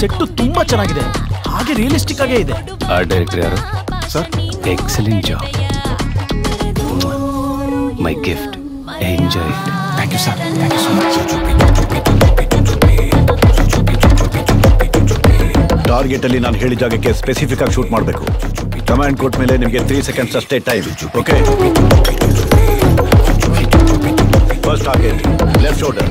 set ತುಂಬಾ ಚೆನ್ನಾಗಿದೆ ಹಾಗೆ ರಿಯಲಿಸ್ಟಿಕ್ ಆಗೇ ಇದೆ ಆರ್ಟ್ ಡೈರೆಕ್ಟರ್ ಯಾರು sir excellent job my gift enjoy thank you sir thank you so target ಅಲ್ಲಿ ನಾನು ಹೇಳಿದ ಜಾಗಕ್ಕೆ ಸ್ಪೆಸಿಫಿಕ್ ಆಗಿ ಶೂಟ್ ಮಾಡಬೇಕು ಕಮಾಂಡ್ ಕೊಟ್ಟ ಮೇಲೆ ನಿಮಗೆ ತ್ರೀ ಸೆಕೆಂಡ್ಸ್ ಅಷ್ಟೇ time okay first target left shoulder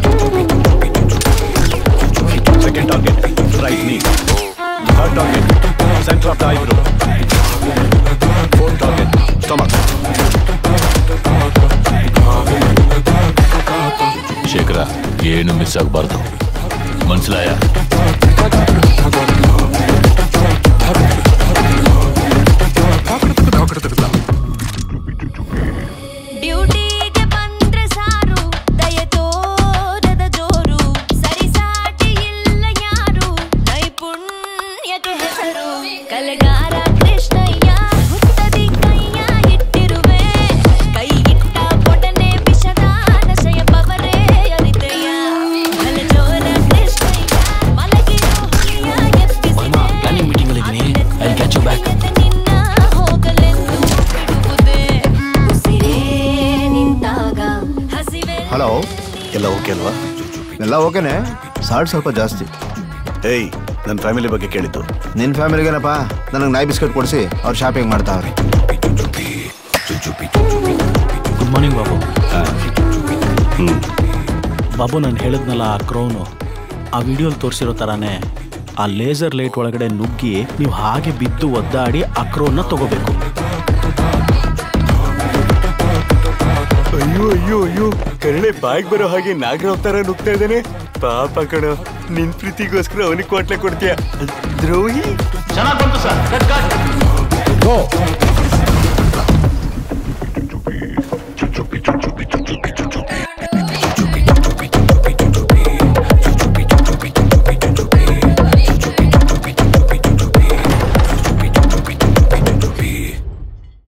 second target right knee third target center of the eyebrow fourth target stomach Shekhara ಏನು ಮಿಸ್ ಆಗಬಾರ್ದು ಮನ್ಸಲಾಯ ಡ್ಯೂಟಿಗೆ ಬಂದ್ರೆ ಸಾರು ದಯೆ ತೋರದ ಜೋರು ಸರಿಸಾಟಿ ಇಲ್ಲ ಯಾರು ನೈಪುಣ್ಯಕ್ಕೆ ಹೆಸರು ಕಲೆಗಾರ ಕೃಷ್ಣಯ್ಯ ಹುತ್ತದಿ ಕೈಯ ಇಟ್ಟಿರುವೆ ಕೈ ಇಟ್ಟ ಒಡನೆ ವಿಷದ ನಶೆಯ ಪವರೇ ಅರಿತೆಯ ಕಲೆಜೋರ ಕೃಷ್ಣಯ್ಯ ಮಲಗಿರೋ ಹುಲಿಯ ಎಬ್ಬಿಸಿದೆ ಪ್ಲಾನಿಂಗ್ ಮೀಟಿಂಗ್ ಅಲ್ಲಿ ಇದೀನಿ ಐ ಕ್ಯಾಚ್ ಯು ಬ್ಯಾಕ್ ನಿನ್ನ ಹೋಗಲೆಂದು ಬಿಡುವುದೇ ಉಸಿರೇ ನಿಂತಾಗ ಹಸಿವೆ ಹಲೋ ಎಲ್ಲ ಓಕೆ ಅಲ್ವಾ ಎಲ್ಲ ಓಕೆನೆ ಸಾಲ್ಟ್ ಸ್ವಲ್ಪ ಜಾಸ್ತಿ ಏಯ್ ನನ್ನ ಫ್ಯಾಮಿಲಿ ಬಗ್ಗೆ ಕೇಳಿದ್ದು ನಿನ್ನ ಫ್ಯಾಮಿಲಿಗೇನಪ್ಪ ನನಗೆ ನಾಯಿ ಬಿಸ್ಕೆಟ್ ಕೊಡಿಸಿ ಅವ್ರು ಶಾಪಿಂಗ್ ಮಾಡ್ತಾವ್ರೆ ಗುಡ್ ಮಾರ್ನಿಂಗ್ ಬಾಬು ಬಾಬು ನಾನು ಹೇಳಿದ್ನಲ್ಲ ಆ ಕ್ರೌನು ಆ ವಿಡಿಯೋಲಿ ತೋರಿಸಿರೋ ಥರನೇ ಆ ಲೇಸರ್ ಲೈಟ್ ಒಳಗಡೆ ನುಗ್ಗಿ ನೀವು ಹಾಗೆ ಬಿದ್ದು ಒದ್ದಾಡಿ ಆ ಕ್ರೌನ್ನ ತಗೋಬೇಕು ಅಯ್ಯೋ ಅಯ್ಯೋ ಅಯ್ಯೋ ಕರಳೆ ಬಾಯಿಗೆ ಬರೋ ಹಾಗೆ ನಾಗರಾವ್ ತರ ನುಗ್ತಾ ಇದ್ದಾನೆ ಪಾಪ ಕಣ ನಿನ್ ಪ್ರೀತಿಗೋಸ್ಕರ ಅವನಿಗೆ ಕೊಟ್ಲೆ ಕೊಡ್ತೀಯ ದ್ರೋಹಿ ಚೆನ್ನಾಗಿ ಬಂತು ಸರ್